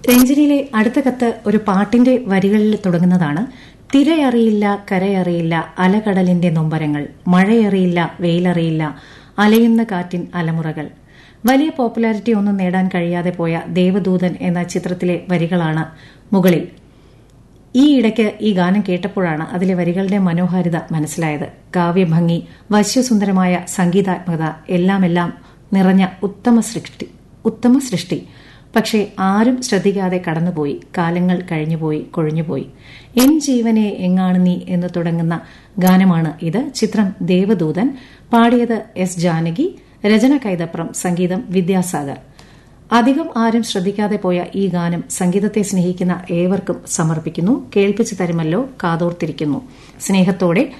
രഞ്ജനിയിലെ അടുത്ത കത്ത് ഒരു പാട്ടിന്റെ വരികളിൽ തുടങ്ങുന്നതാണ് തിരയറിയില്ല കരയറിയില്ല അലകടലിന്റെ നൊമ്പരങ്ങൾ മഴയറിയില്ല വെയിലറിയില്ല അലയുന്ന കാറ്റിൻ അലമുറകൾ വലിയ പോപ്പുലാരിറ്റി ഒന്നും നേടാൻ കഴിയാതെ പോയ ദേവദൂതൻ എന്ന ചിത്രത്തിലെ വരികളാണ് മുകളിൽ ഈ ഇടയ്ക്ക് ഈ ഗാനം കേട്ടപ്പോഴാണ് അതിലെ വരികളുടെ മനോഹാരിത മനസ്സിലായത് കാവ്യഭംഗി വശ്യസുന്ദരമായ സംഗീതാത്മകത എല്ലാമെല്ലാം നിറഞ്ഞ ഉത്തമ സൃഷ്ടി ഉത്തമ സൃഷ്ടി പക്ഷേ ആരും ശ്രദ്ധിക്കാതെ കടന്നുപോയി കാലങ്ങൾ കഴിഞ്ഞുപോയി കൊഴിഞ്ഞുപോയി എൻ ജീവനെ എങ്ങാണ് നീ എന്ന് തുടങ്ങുന്ന ഗാനമാണ് ഇത് ചിത്രം ദേവദൂതൻ പാടിയത് എസ് ജാനകി രചന കൈതപ്രം സംഗീതം വിദ്യാസാഗർ അധികം ആരും ശ്രദ്ധിക്കാതെ പോയ ഈ ഗാനം സംഗീതത്തെ സ്നേഹിക്കുന്ന ഏവർക്കും സമർപ്പിക്കുന്നു കേൾപ്പിച്ചു തരുമല്ലോ കാതോർത്തിരിക്കുന്നു സ്നേഹത്തോടെ